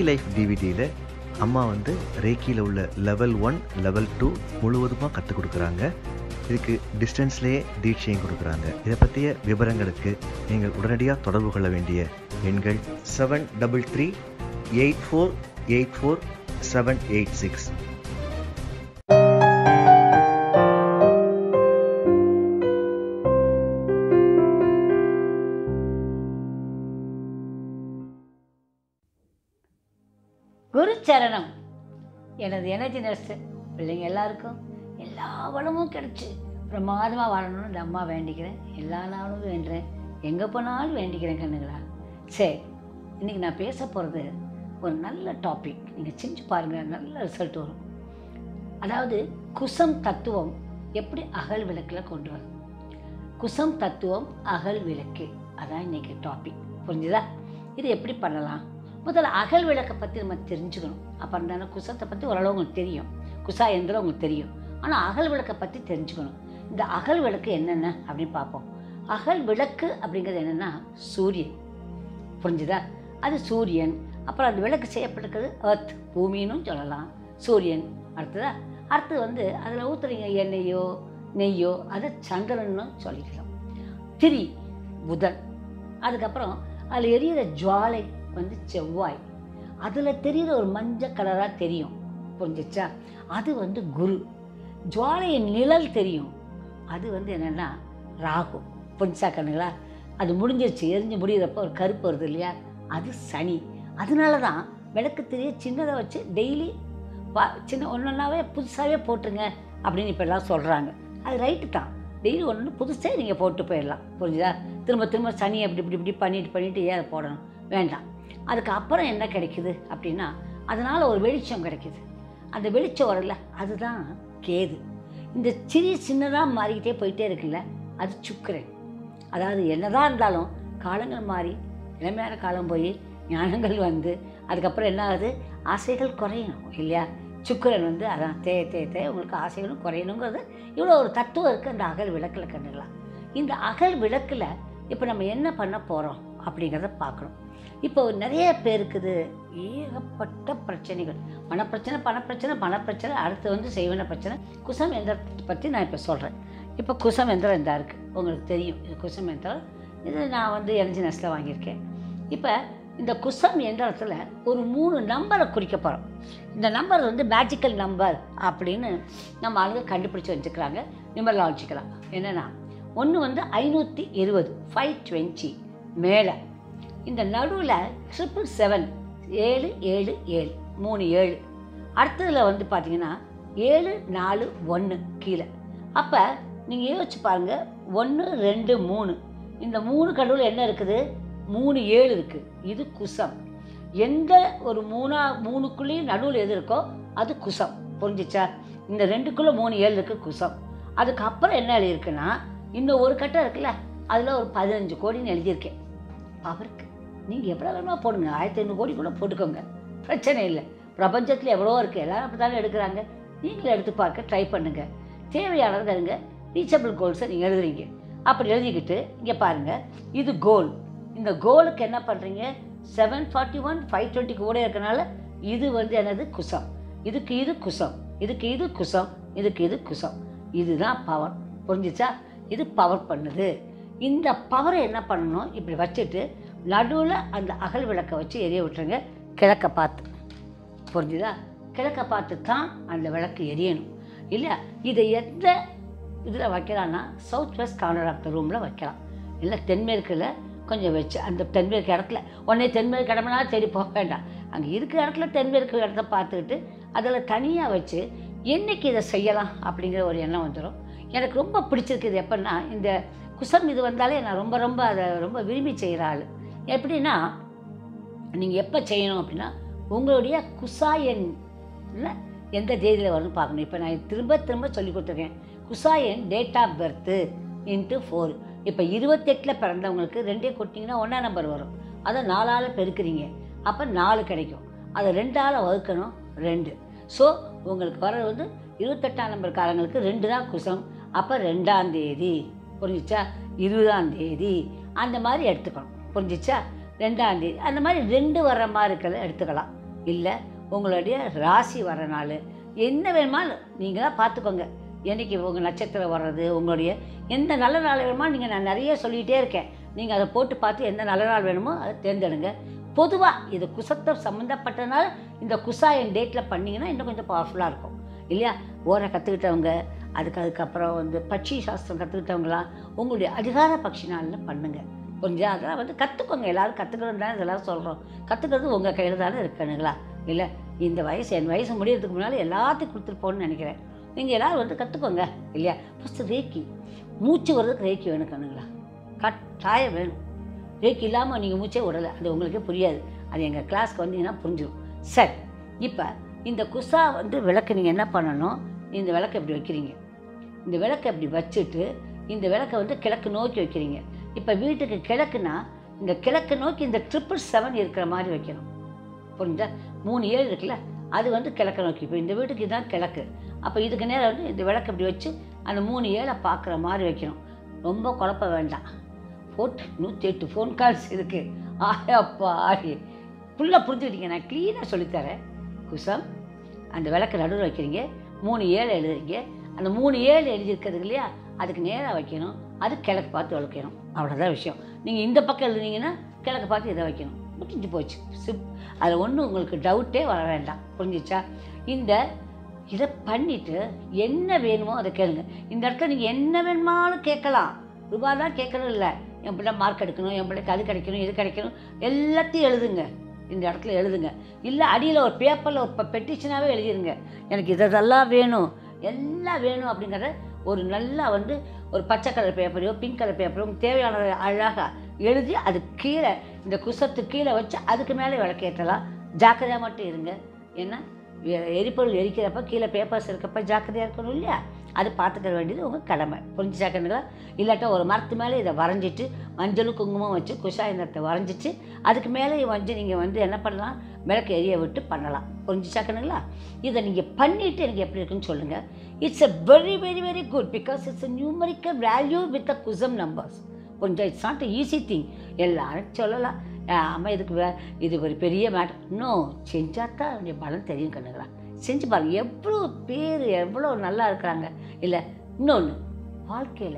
ரேக்கி life டிவிடியில் அம்மா வந்து ரேக்கியில் உள்ள லெவல் ஒன் லெவல் டூ முழுவதுமாக கற்றுக் கொடுக்குறாங்க இதுக்கு டிஸ்டன்ஸ்லேயே தீட்சையும் கொடுக்குறாங்க இதை பற்றிய விவரங்களுக்கு நீங்கள் உடனடியாக தொடர்பு கொள்ள வேண்டிய எண்கள் seven double three eight four eight four seven eight six குரு சரணம் எனது எனர்ஜி நர்ஸு பிள்ளைங்க எல்லாருக்கும் எல்லா வளமும் கிடைச்சி பிரமாதமாக வாழணும்னு இந்த அம்மா வேண்டிக்கிறேன் எல்லா நாளும் வேண்டுறேன் எங்கே போனாலும் வேண்டிக்கிறேன் கண்ணுங்களா சரி இன்றைக்கி நான் பேச போகிறது ஒரு நல்ல டாபிக் நீங்கள் செஞ்சு பாருங்கள் நல்ல ரிசல்ட் வரும் அதாவது குசம் தத்துவம் எப்படி அகல் விளக்கில் கொண்டு வரும் குசம் தத்துவம் அகல் விளக்கு அதான் இன்னைக்கு டாபிக் புரிஞ்சுதா இது எப்படி பண்ணலாம் முதல்ல அகல் விளக்கை பற்றி நம்ம தெரிஞ்சுக்கணும் அப்புறம் தானே குசத்தை பற்றி ஓரளவு உங்களுக்கு தெரியும் குசா எந்திரம் உங்களுக்கு தெரியும் ஆனால் அகல் விளக்கை பற்றி தெரிஞ்சுக்கணும் இந்த அகல் விளக்கு என்னென்ன அப்படின்னு பார்ப்போம் அகல் விளக்கு அப்படிங்கிறது என்னென்னா சூரியன் புரிஞ்சுதா அது சூரியன் அப்புறம் அந்த விளக்கு செய்யப்பட்டிருக்கிறது எர்த் பூமின்னு சொல்லலாம் சூரியன் அடுத்ததா அடுத்தது வந்து அதில் ஊற்றுறீங்க எண்ணெயோ நெய்யோ அதை சந்திரன்னு சொல்லிக்கலாம் திரி புதன் அதுக்கப்புறம் அதில் எரியிற ஜுவாலை வந்து செவ்வாய் அதில் தெரிகிற ஒரு மஞ்சள் கலராக தெரியும் புரிஞ்சிச்சா அது வந்து குரு ஜுவாலையின் நிழல் தெரியும் அது வந்து என்னென்னா ராகு புரிஞ்சா கண்ணுங்களா அது முடிஞ்சிருச்சு எரிஞ்சு முடிகிறப்ப ஒரு கருப்பு வருது இல்லையா அது சனி அதனால தான் விளக்கு திரிய சின்னதை வச்சு டெய்லி பா சின்ன ஒன்றொன்னாவே புதுசாகவே போட்டுருங்க அப்படின்னு இப்போ எல்லாம் சொல்கிறாங்க அது ரைட்டு தான் டெய்லி ஒன்று புதுசாக நீங்கள் போட்டு போயிடலாம் புரிஞ்சுதா திரும்ப திரும்ப சனி அப்படி இப்படி இப்படி பண்ணிட்டு பண்ணிட்டு ஏன் அதை போடணும் வேண்டாம் அதுக்கு அப்புறம் என்ன கிடைக்குது அப்படின்னா அதனால் ஒரு வெளிச்சம் கிடைக்குது அந்த வெளிச்சம் வரல அதுதான் கேது இந்த சிறிய சின்னதாக மாறிக்கிட்டே போயிட்டே இருக்குல்ல அது சுக்கிரன் அதாவது என்னதான் இருந்தாலும் காலங்கள் மாறி இளமையான காலம் போய் ஞானங்கள் வந்து அதுக்கப்புறம் என்ன ஆகுது ஆசைகள் குறையணும் இல்லையா சுக்கிரன் வந்து அதான் தே தே தே உங்களுக்கு ஆசைகளும் குறையணுங்கிறது இவ்வளோ ஒரு தத்துவம் இருக்குது அந்த அகல் விளக்கில் கண்டுக்கலாம் இந்த அகல் விளக்கில் இப்போ நம்ம என்ன பண்ண போகிறோம் அப்படிங்கிறத பார்க்கணும் இப்போ நிறைய பேருக்குது ஏகப்பட்ட பிரச்சனைகள் மனப்பிரச்சனை பணப்பிரச்சனை பணப்பிரச்சனை அடுத்து வந்து செய்வன பிரச்சனை குசம் எந்திரத்தை பற்றி நான் இப்போ சொல்கிறேன் இப்போ குசம் எந்திரம் இந்த இருக்குது உங்களுக்கு தெரியும் இது குசம் எந்திரம் இது நான் வந்து எனர்ஜி நெஸ்ட்டில் வாங்கியிருக்கேன் இப்போ இந்த குசம் எந்திரத்தில் ஒரு மூணு நம்பரை குறிக்க போகிறோம் இந்த நம்பர் வந்து மேஜிக்கல் நம்பர் அப்படின்னு நம்ம ஆளுங்க கண்டுபிடிச்சி வச்சுக்கிறாங்க நிமரலாஜிக்கலாக என்னென்னா ஒன்று வந்து ஐநூற்றி இருபது ஃபைவ் டுவெண்ட்டி மேலே இந்த நடுவில் ட்ரிபிள் செவன் ஏழு ஏழு ஏழு மூணு ஏழு அடுத்ததில் வந்து பார்த்தீங்கன்னா ஏழு நாலு ஒன்று கீழே அப்போ நீங்கள் யோசிச்சு பாருங்கள் ஒன்று ரெண்டு மூணு இந்த மூணு கடவுள் என்ன இருக்குது மூணு ஏழு இருக்குது இது குசம் எந்த ஒரு மூணா மூணுக்குள்ளேயும் நடுவில் எது இருக்கோ அது குசம் புரிஞ்சிச்சா இந்த ரெண்டுக்குள்ளே மூணு ஏழு இருக்குது குசம் அதுக்கப்புறம் என்ன எழுதியிருக்குன்னா இன்னும் ஒரு கட்டம் இருக்குல்ல அதில் ஒரு பதினஞ்சு கோடின்னு எழுதியிருக்கேன் அவருக்கு நீங்கள் எவ்வளோ வேணுமா போடுங்க ஆயிரத்தி ஐநூறு கோடி கூட போட்டுக்கோங்க பிரச்சனை இல்லை பிரபஞ்சத்தில் எவ்வளோ இருக்குது எல்லாரும் அப்படி தானே எடுக்கிறாங்க நீங்களும் எடுத்து பார்க்க ட்ரை பண்ணுங்கள் தேவையானது இருங்க ரீச்சபிள் கோல்ஸை நீங்கள் எழுதுறீங்க அப்படி எழுதிக்கிட்டு இங்கே பாருங்கள் இது கோல் இந்த கோலுக்கு என்ன பண்ணுறீங்க seven forty one five twenty கூட இருக்கனால இது வந்து என்னது குசம் இதுக்கு இது குசம் இதுக்கு இது குசம் இதுக்கு இது குசம் இதுதான் பவர் புரிஞ்சிச்சா இது பவர் பண்ணுது இந்த பவரை என்ன பண்ணணும் இப்படி வச்சுட்டு நடுவில் அந்த அகல் விளக்கை வச்சு எரிய விட்டுருங்க கிழக்க பார்த்து புரிஞ்சுதா கிழக்க பார்த்து தான் அந்த விளக்கு எரியணும் இல்லை இதை எந்த இதில் வைக்கலாம்னா south west corner of the ரூமில் வைக்கலாம் இல்லை தென்மேற்கில் கொஞ்சம் வச்சு அந்த தென்மேற்கு இடத்துல உடனே தென்மேற்கு இடம்னா தேடி போக வேண்டாம் அங்கே இருக்கிற இடத்துல தென்மேற்கு இடத்த பார்த்துக்கிட்டு அதில் தனியாக வச்சு என்னைக்கு இதை செய்யலாம் அப்படிங்கிற ஒரு எண்ணம் வந்துடும் எனக்கு ரொம்ப பிடிச்சிருக்கு இது எப்படின்னா இந்த குசம் இது வந்தாலே நான் ரொம்ப ரொம்ப அதை ரொம்ப விரும்பி செய்கிற ஆள் எப்படின்னா நீங்கள் எப்போ செய்யணும் அப்படின்னா உங்களுடைய குசாயன் எந்த தேதியில் வரும்னு பார்க்கணும் இப்போ நான் திரும்ப திரும்ப சொல்லி கொடுத்துருக்கேன் குசாயன் date of birth into four இப்போ இருபத்தெட்டில் பிறந்தவங்களுக்கு ரெண்டே கொட்டிங்கன்னா ஒன்றா நம்பர் வரும் அதை நாலால் பெருக்குறீங்க அப்போ நாலு கிடைக்கும் அதை ரெண்டால் வகுக்கணும் ரெண்டு ஸோ உங்களுக்கு வர்றது வந்து இருபத்தெட்டாம் நம்பர் காரங்களுக்கு ரெண்டு தான் குசம் அப்போ ரெண்டாம் தேதி புரிஞ்சிச்சா இருபதாம் தேதி அந்த மாதிரி எடுத்துக்கணும் புரிஞ்சிச்சா ரெண்டாம் தேதி அந்த மாதிரி ரெண்டு வர்ற மாதிரி இருக்கிறத எடுத்துக்கலாம் இல்லை உங்களுடைய ராசி வர நாள் என்ன வேணுமாலும் நீங்கள் தான் பார்த்துக்கோங்க என்னைக்கு உங்கள் நட்சத்திரம் வர்றது உங்களுடைய எந்த நல்ல நாள் வேணுமோ நீங்கள் நான் நிறைய சொல்லிகிட்டே இருக்கேன் நீங்கள் அதை போட்டு பார்த்து எந்த நல்ல நாள் வேணுமோ அதை தேர்ந்தெடுங்க பொதுவாக இது குசத்தை சம்மந்தப்பட்டனால இந்த குசாயன் டேட்டில் பண்ணிங்கன்னா இன்னும் கொஞ்சம் பவர்ஃபுல்லாக இருக்கும் இல்லையா ஓரை கற்றுக்கிட்டவங்க அதுக்கு அதுக்கப்புறம் வந்து பட்சி சாஸ்திரம் கற்றுக்கிட்டவங்களாம் உங்களுடைய அதிகார பட்சி நாளில் பண்ணுங்கள் கொஞ்சம் அதெல்லாம் வந்து கற்றுக்கோங்க எல்லாரும் கற்றுக்கணும் தான் இதெல்லாம் சொல்கிறோம் கற்றுக்கிறது உங்கள் கையில் தானே இருக்கணுங்களா இல்லை இந்த வயசு என் வயசு முடியறதுக்கு முன்னால் எல்லாத்தையும் கொடுத்துட்டு போகணும்னு நினைக்கிறேன் நீங்கள் எல்லாரும் வந்து கற்றுக்கோங்க இல்லையா ஃபஸ்ட்டு ரேக்கி மூச்சு வர்றதுக்கு ரேக்கி வேணும் கண்ணுங்களா கட்டாயம் வேணும் ரேக்கி இல்லாமல் நீங்கள் மூச்சே விடலை அது உங்களுக்கே புரியாது அது எங்கள் கிளாஸ்க்கு வந்தீங்கன்னா புரிஞ்சிடும் சரி இப்போ இந்த குசா வந்து விளக்கு நீங்கள் என்ன பண்ணணும் இந்த விளக்கை இப்படி வைக்கிறீங்க இந்த விளக்கை இப்படி வச்சுட்டு இந்த விளக்கை வந்து கிழக்கு நோக்கி வைக்கிறீங்க இப்போ வீட்டுக்கு கிழக்குனா இந்த கிழக்கு நோக்கி இந்த ட்ரிபிள் செவன் இருக்கிற மாதிரி வைக்கணும் புரிஞ்சா மூணு ஏழு இருக்குல்ல அது வந்து கிழக்கு நோக்கி இப்போ இந்த வீட்டுக்கு இதுதான் கிழக்கு அப்போ இதுக்கு நேரம் வந்து இந்த விளக்கு இப்படி வச்சு அந்த மூணு ஏழை பார்க்குற மாதிரி வைக்கணும் ரொம்ப குழப்ப வேண்டாம் போட்டு நூற்றி எட்டு ஃபோன் கால்ஸ் இருக்குது ஆயப்பா ஆடி ஃபுல்லாக புரிஞ்சுக்கிட்டீங்க நான் க்ளீனாக சொல்லித்தரேன் குசம் அந்த விளக்கு நடுவில் வைக்கிறீங்க மூணு ஏழு எழுதுறீங்க அந்த மூணு ஏழு எழுதியிருக்கிறது இல்லையா அதுக்கு நேராக வைக்கணும் அது கிழக்கு பார்த்து வளர்க்கணும் அவ்வளோதான் விஷயம் நீங்கள் இந்த பக்கம் எழுதுனீங்கன்னா கிழக்கு பார்த்து இதை வைக்கணும் முடிஞ்சு போச்சு சிப் அதில் ஒன்றும் உங்களுக்கு டவுட்டே வர வேண்டாம் புரிஞ்சிச்சா இந்த இதை பண்ணிவிட்டு என்ன வேணுமோ அதை கேளுங்க இந்த இடத்துல நீங்கள் என்ன வேணுமாலும் கேட்கலாம் ரூபா தான் கேட்கணும் இல்லை என் பிள்ளை மார்க் எடுக்கணும் என் பிள்ளைக்கு அது கிடைக்கணும் இது கிடைக்கணும் எல்லாத்தையும் எழுதுங்க இந்த இடத்துல எழுதுங்க இல்லை அடியில் ஒரு பேப்பரில் ஒரு பெட்டிஷனாகவே எழுதிருங்க எனக்கு இதெல்லாம் வேணும் எல்லாம் வேணும் அப்படிங்கிறத ஒரு நல்லா வந்து ஒரு பச்சை கலர் பேப்பரையோ பிங்க் கலர் பேப்பரோ உங்களுக்கு தேவையானதை அழகாக எழுதி அது கீழே இந்த குசத்து கீழே வச்சு அதுக்கு மேலே விளக்கேற்றலாம் ஜாக்கிரதையாக மட்டும் இருங்க ஏன்னா எ- எரிபொருள் எரிக்கிறப்ப கீழே பேப்பர்ஸ் இருக்கப்ப ஜாக்கிரதையாக இருக்கணும் இல்லையா அது பார்த்துக்க வேண்டியது உங்கள் கடமை புரிஞ்சு ஜாக்கிரதைங்களா இல்லாட்டா ஒரு மரத்து மேலே இதை வரைஞ்சிட்டு மஞ்சளும் குங்குமம் வச்சு குஷாயந்தத்தை வரைஞ்சிட்டு அதுக்கு மேலே வந்து நீங்கள் வந்து என்ன பண்ணலாம் விளக்கு எரிய விட்டு பண்ணலாம் புரிஞ்சு சாக்கணுங்களா இதை நீங்கள் பண்ணிவிட்டு எனக்கு எப்படி இருக்குன்னு சொல்லுங்கள் it's a very very very good because it's a numerical value with a custom numbers கொஞ்சம் இட்ஸ் நாட் ஈஸி திங் எல்லாரும் சொல்லலாம் ஆமாம் இதுக்கு வே இது ஒரு பெரிய மேட்டர் இன்னும் செஞ்சால் தான் அதனுடைய பலம் தெரியும் கண்ணுங்களா செஞ்சு பாருங்க எவ்வளோ பேர் எவ்வளோ நல்லா இருக்கிறாங்க இல்லை இன்னொன்று வாழ்க்கையில்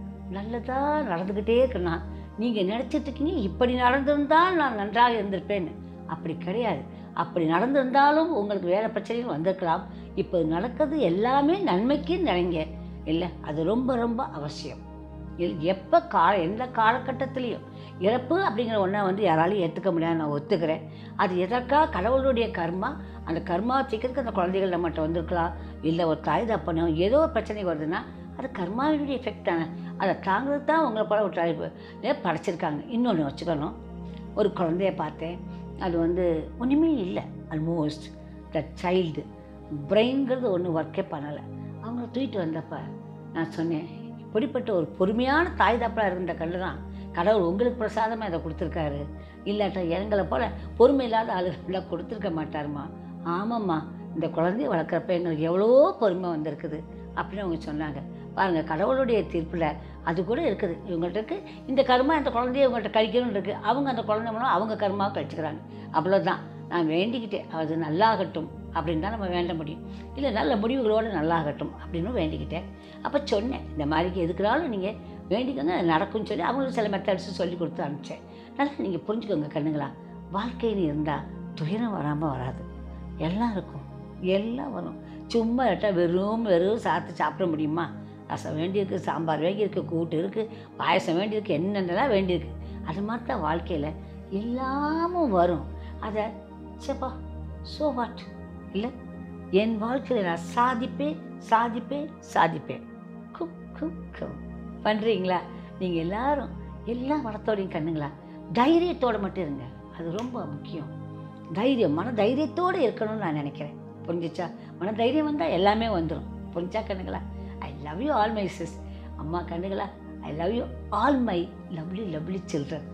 நல்லதாக நடந்துக்கிட்டே இருக்குன்னா நீங்கள் நினச்சிட்டு இருக்கீங்க இப்படி நடந்திருந்தால் நான் நன்றாக இருந்திருப்பேன்னு அப்படி கிடையாது அப்படி நடந்திருந்தாலும் உங்களுக்கு வேறு பிரச்சனைகள் வந்திருக்கலாம் இப்போ நடக்கிறது எல்லாமே நன்மைக்கு நினைங்க இல்லை அது ரொம்ப ரொம்ப அவசியம் இது எப்போ கால எந்த காலகட்டத்திலையும் இறப்பு அப்படிங்கிற ஒன்றை வந்து யாராலையும் ஏற்றுக்க முடியாது நான் ஒத்துக்கிறேன் அது எதற்காக கடவுளுடைய கர்மா அந்த கர்மா சீக்கிரத்துக்கு அந்த குழந்தைகள் நம்மகிட்ட வந்திருக்கலாம் இல்லை ஒரு தாய் தப்பனோ ஏதோ ஒரு பிரச்சனை வருதுன்னா அது கர்மாவினுடைய எஃபெக்ட் தானே அதை தாங்கிறது தான் உங்களை போல ஒரு ட்ரைபு படைச்சிருக்காங்க இன்னொன்று வச்சுக்கணும் ஒரு குழந்தைய பார்த்தேன் அது வந்து ஒன்றுமே இல்லை ஆல்மோஸ்ட் த சைல்டு பிரெயின்கிறது ஒன்றும் ஒர்க்கே பண்ணலை அவங்கள தூக்கிட்டு வந்தப்ப நான் சொன்னேன் இப்படிப்பட்ட ஒரு பொறுமையான தாய் தப்பலாக இருந்த கல்லு தான் கடவுள் உங்களுக்கு பிரசாதமாக இதை கொடுத்துருக்காரு இல்லாட்டா எங்களை போல் பொறுமை இல்லாத ஆளுகளாக கொடுத்துருக்க மாட்டாருமா ஆமாம்மா இந்த குழந்தைய வளர்க்குறப்ப எங்களுக்கு எவ்வளோ பொறுமை வந்திருக்குது அப்படின்னு அவங்க சொன்னாங்க பாருங்கள் கடவுளுடைய தீர்ப்பில் அது கூட இருக்குது இவங்கள்ட்ட இருக்கு இந்த கர்மா இந்த குழந்தைய இவங்கள்ட்ட கழிக்கணும்னு இருக்குது அவங்க அந்த குழந்தை மூலம் அவங்க கர்மாவை கழிச்சுக்கிறாங்க அவ்வளோதான் நான் வேண்டிக்கிட்டேன் அது நல்லாகட்டும் அப்படின்னு தான் நம்ம வேண்ட முடியும் இல்லை நல்ல முடிவுகளோடு நல்லாகட்டும் அப்படின்னு வேண்டிக்கிட்டேன் அப்போ சொன்னேன் இந்த மாதிரிக்கு எதுக்குனாலும் நீங்கள் வேண்டிக்கோங்க அது நடக்கும்னு சொல்லி அவங்களுக்கு சில மெத்தட்ஸ் சொல்லி கொடுத்து அனுப்பிச்சேன் நல்லா நீங்கள் புரிஞ்சுக்கோங்க கண்ணுங்களா வாழ்க்கைன்னு இருந்தால் துயரம் வராமல் வராது எல்லாம் இருக்கும் எல்லாம் வரும் சும்மா இட்டா வெறும் வெறும் சாத்து சாப்பிட முடியுமா ரசம் வேண்டியிருக்கு சாம்பார் வேண்டியிருக்கு கூட்டு இருக்குது பாயசம் வேண்டியிருக்கு என்னென்னலாம் வேண்டியிருக்கு அது மாதிரி தான் வாழ்க்கையில் எல்லாமும் வரும் அதை சேப்பா சோ வாட் இல்லை என் வாழ்க்கையில் நான் சாதிப்பேன் சாதிப்பேன் சாதிப்பேன் கும் கும் கும் பண்ணுறீங்களா நீங்கள் எல்லாரும் எல்லா மனத்தோடையும் கண்ணுங்களா தைரியத்தோடு மட்டும் இருங்க அது ரொம்ப முக்கியம் தைரியம் மன தைரியத்தோடு இருக்கணும்னு நான் நினைக்கிறேன் புரிஞ்சிச்சா மன தைரியம் வந்தால் எல்லாமே வந்துடும் புரிஞ்சா கண்ணுங்களா I love you all my sis அம்மா கண்ணுங்களா I love you all my lovely lovely children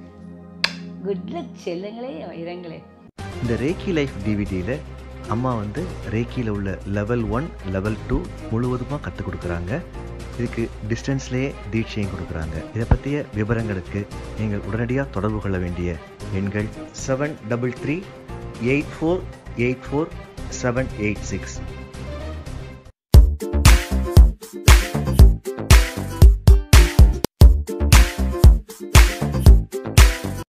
good luck செல்லுங்களே இரங்களே இந்த ரேக்கி லைஃப் டிவிடியில் அம்மா வந்து ரேக்கியில் உள்ள லெவல் ஒன் லெவல் டூ முழுவதுமாக கற்றுக் கொடுக்குறாங்க இதுக்கு டிஸ்டன்ஸ்லேயே தீட்சையும் கொடுக்குறாங்க இதை பற்றிய விவரங்களுக்கு நீங்கள் உடனடியாக தொடர்பு கொள்ள வேண்டிய எண்கள் seven double three eight four eight four seven eight six